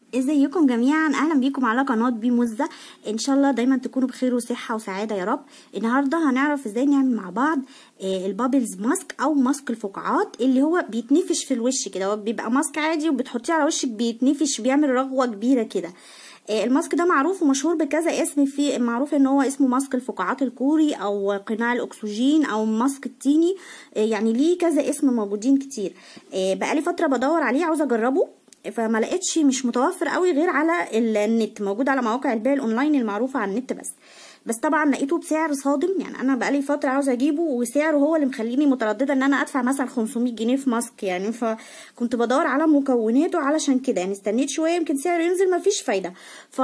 ازيكم جميعا اهلا بيكم على قناه بي مزه ان شاء الله دايما تكونوا بخير وصحه وسعاده يا رب النهارده هنعرف ازاي نعمل مع بعض آه، البابلز ماسك او ماسك الفقاعات اللي هو بيتنفش في الوش كده هو بيبقى ماسك عادي وبتحطيه على وشك بيتنفش بيعمل رغوه كبيره كده آه، الماسك ده معروف ومشهور بكذا اسم في معروف ان هو اسمه ماسك الفقاعات الكوري او قناع الاكسجين او ماسك التيني آه، يعني ليه كذا اسم موجودين كتير آه، بقالي فتره بدور عليه عاوزه اجربه فما لقيتش مش متوفر قوي غير على ال- النت موجود على مواقع البيع الاونلاين المعروفه على النت بس بس طبعا لقيته بسعر صادم يعني انا بقالي فتره عاوزه اجيبه وسعره هو اللي مخليني متردده ان انا ادفع مثلا 500 جنيه في ماسك يعني فكنت بدور على مكوناته علشان كده يعني استنيت شويه يمكن سعره ينزل مفيش فايده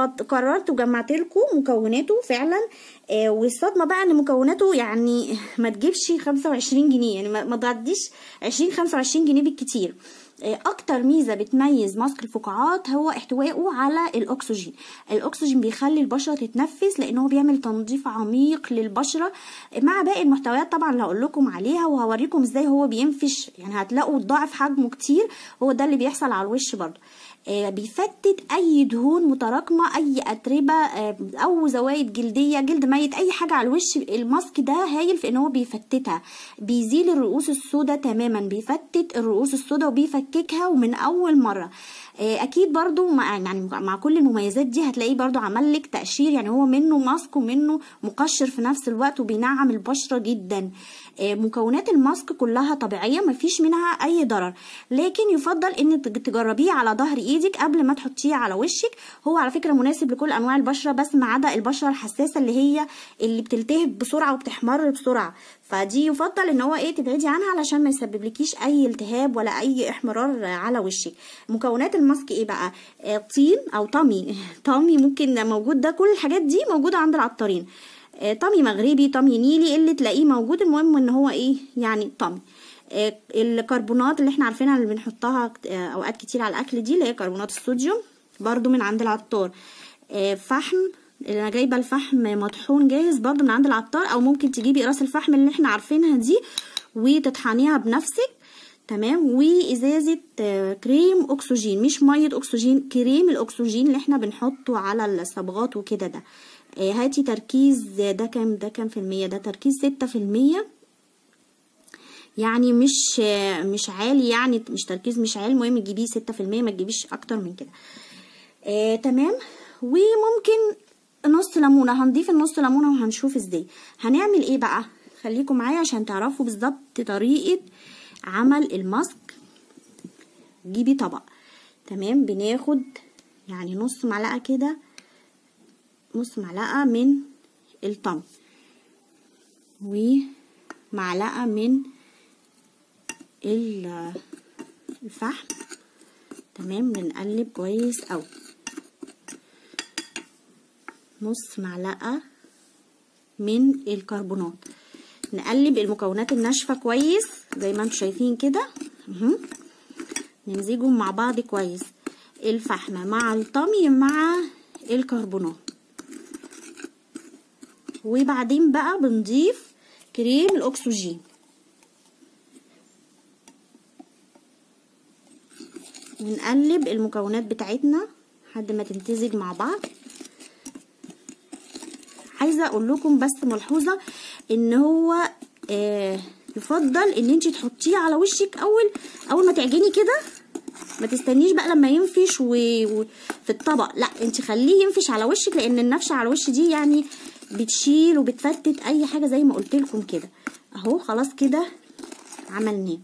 فقررت وجمعت لكم مكوناته فعلا آه والصدمه بقى ان مكوناته يعني ما تجيبش 25 جنيه يعني ما ما تعديش 20 25 جنيه بالكتير آه، اكتر ميزه بتميز ماسك الفقاعات هو احتوائه على الاكسجين الاكسجين بيخلي البشره تتنفس لان هو بيعمل تنظيف عميق للبشره مع باقي المحتويات طبعا اللي هقول لكم عليها وهوريكم ازاي هو بينفش يعني هتلاقوا ضعف حجمه كتير هو ده اللي بيحصل على الوش برضه آه، بيفتت اي دهون متراكمه اي اتربه آه، او زوايد جلديه جلد ميت اي حاجه على الوش الماسك ده هايل في ان هو بيفتتها بيزيل الرؤوس السوداء تماما بيفتت الرؤوس السوداء وبيفككها ومن اول مره آه، اكيد برضو مع يعني مع كل المميزات دي هتلاقيه برضو عمل لك تقشير يعني هو منه ماسك ومنه مقشر في نفس الوقت وبينعم البشره جدا آه، مكونات الماسك كلها طبيعيه مفيش منها اي ضرر لكن يفضل ان تج- تجربيه على ظهر ايدك قبل ما تحطيه على وشك هو على فكره مناسب لكل انواع البشره بس ما عدا البشره الحساسه اللي هي اللي بتلتهب بسرعه وبتحمر بسرعه فدي يفضل ان هو ايه تبعدي عنها علشان ما يسببلكيش اي التهاب ولا اي احمرار على وشك مكونات الماسك ايه بقى آه، طين او طمي طمي ممكن موجود ده كل الحاجات دي موجوده عند العطارين آه، طمي مغربي طمي نيلي اللي تلاقيه موجود المهم ان هو ايه يعني طمي آه، الكربونات اللي احنا عارفينها اللي بنحطها آه، اوقات كتير على الاكل دي اللي هي كربونات الصوديوم برضو من عند العطار آه، فحم اللي انا جايبه الفحم مطحون جاهز برضو من عند العطار او ممكن تجيبي راس الفحم اللي احنا عارفينها دي وتطحنيها بنفسك تمام وازازه آه، كريم اكسجين مش ميه اكسجين كريم الاكسجين اللي احنا بنحطه على الصبغات وكده ده آه، هاتي تركيز ده كام ده كام في المية ده تركيز ستة في المية يعني مش آه، مش عالي يعني مش تركيز مش عالي المهم تجيبيه ستة في المية ما تجيبيش اكتر من كده آه، تمام وممكن نص ليمونه هنضيف النص ليمونه وهنشوف ازاي هنعمل ايه بقى خليكم معايا عشان تعرفوا بالظبط طريقه عمل الماسك جيبي طبق تمام بناخد يعني نص معلقه كده نص معلقه من الطمي ومعلقه من ال- الفحم تمام بنقلب كويس قوي نص معلقة من الكربونات نقلب المكونات الناشفة كويس زي ما انتم شايفين كده اهو. نمزجهم مع بعض كويس الفحم مع الطمي مع الكربونات وبعدين بقى بنضيف كريم الاكسجين ونقلب المكونات بتاعتنا لحد ما تمتزج مع بعض عايزه اقول لكم بس ملحوظه ان هو آه يفضل ان انت تحطيه على وشك اول اول ما تعجني كده ما تستنيش بقى لما ينفش و... و... في الطبق لا انت خليه ينفش على وشك لان النفشه على الوش دي يعني بتشيل وبتفتت اي حاجه زي ما قلت لكم كده اهو خلاص كده عملناه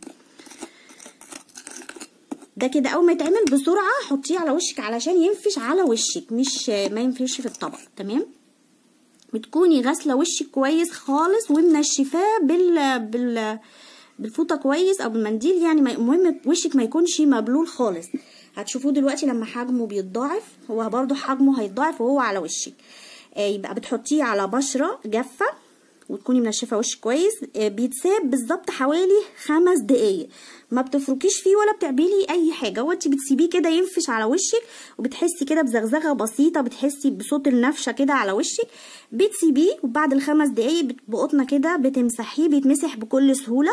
ده كده اول ما يتعمل بسرعه حطيه على وشك علشان ينفش على وشك مش ما ينفش في الطبق تمام بتكوني غاسله وشك كويس خالص ومنشفاه بال بال بالفوطه كويس او بالمنديل يعني ما- المهم وشك ما يكونش مبلول خالص هتشوفوه دلوقتي لما حجمه بيتضاعف هو برضو حجمه هيتضاعف وهو على وشك آه، يبقى بتحطيه على بشره جافه وتكوني منشفه وشك كويس آه، بيتساب بالظبط حوالي خمس دقايق ما بتفركيش فيه ولا بتعملي اي حاجه هو انت بتسيبيه كده ينفش على وشك وبتحسي كده بزغزغه بسيطه بتحسي بصوت النفشه كده على وشك بتسيبيه وبعد الخمس دقايق بت- بقطنه كده بتمسحيه بيتمسح بكل سهوله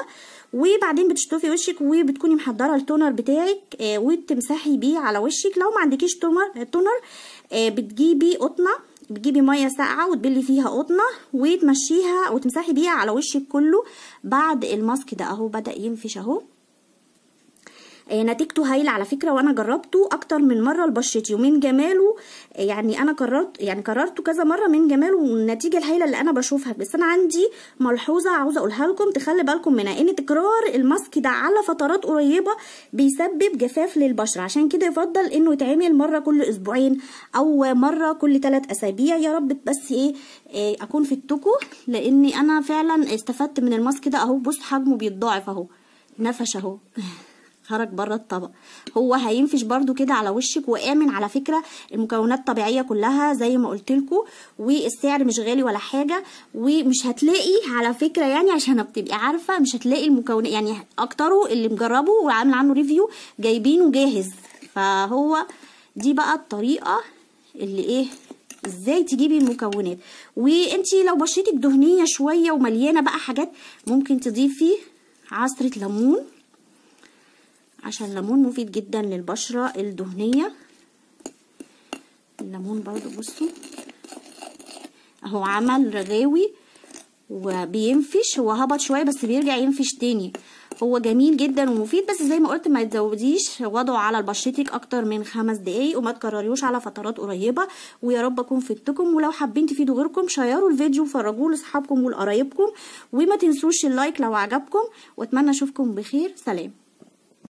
وبعدين بتشطفي وشك وبتكوني محضره التونر بتاعك آه وتمسحي بيه على وشك لو ما عندكيش تونر تونر آه بتجيبي قطنه بتجيبي ميه ساقعه وتبلي فيها قطنه وتمشيها وتمسحي بيها على وشك كله بعد الماسك ده اهو بدا ينفش اهو آه، نتيجته هايله على فكره وانا جربته اكتر من مره لبشرتي ومن جماله آه، يعني انا قررت يعني قررته كذا مره من جماله والنتيجه الهايله اللي انا بشوفها بس انا عندي ملحوظه عاوزه اقولها لكم تخلي بالكم منها ان تكرار الماسك ده على فترات قريبه بيسبب جفاف للبشره عشان كده يفضل انه يتعمل مره كل اسبوعين او مره كل ثلاث اسابيع يا رب بس ايه آه، اكون في التوكو لاني انا فعلا استفدت من الماسك ده اهو بص حجمه بيتضاعف اهو نفش اهو خرج بره الطبق هو هينفش برضو كده على وشك وامن على فكره المكونات طبيعيه كلها زي ما قلت لكم والسعر مش غالي ولا حاجه ومش هتلاقي على فكره يعني عشان بتبقي عارفه مش هتلاقي المكونات يعني اكتره اللي مجربه وعامل عنه ريفيو جايبينه جاهز فهو دي بقى الطريقه اللي ايه ازاي تجيبي المكونات وانتي لو بشرتك دهنيه شويه ومليانه بقى حاجات ممكن تضيفي عصره ليمون عشان الليمون مفيد جدا للبشرة الدهنية الليمون برضو بصوا اهو عمل رغاوي وبينفش هو هبط شوية بس بيرجع ينفش تاني هو جميل جدا ومفيد بس زي ما قلت ما تزوديش وضعه على بشرتك اكتر من خمس دقايق وما تكرريوش على فترات قريبه ويا رب اكون فدتكم ولو حابين تفيدوا غيركم شيروا الفيديو وفرجوه لاصحابكم ولقرايبكم وما تنسوش اللايك لو عجبكم واتمنى اشوفكم بخير سلام